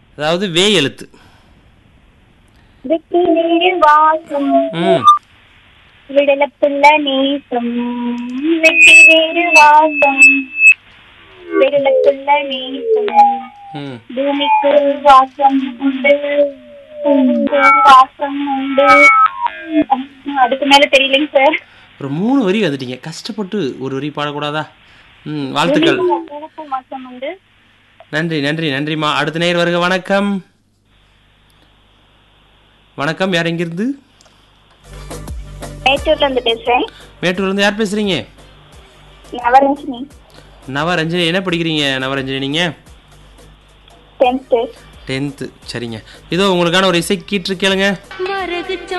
அதாவது வே எழுத்து வெட்டி வேறு வாசம் ம் விடலப்புள்ள நேசம் வெட்டி வேறு வாசம் விடலப்புள்ள நேசம் ம் பூமிக்கு வாசம் உண்டு பூமிக்கு வாசம் உண்டு அதுக்கு மேல தெரியலைங்க சார் ஒரு மூணு வரி வந்துட்டீங்க கஷ்டப்பட்டு ஒரு வரி பாடக்கூடாதா ம் வாழ்த்துக்கள் பூமிக்கு வாசம் உண்டு நன்றி நன்றி நன்றிம்மா அடுத்த நேர் வருக வணக்கம் வணக்கம் யார் எங்கிருந்து மேட்டூர்ல இருந்து பேசுறேன் மேட்டூர்லேருந்து யார் பேசுறீங்க நவரஞ்சினி நவரஞ்சனி என்ன படிக்கிறீங்க நவரஞ்சனி நீங்கள் டென்த்து டென்த்து சரிங்க இதோ உங்களுக்கான ஒரு இசை கீற்று கேளுங்க மரகு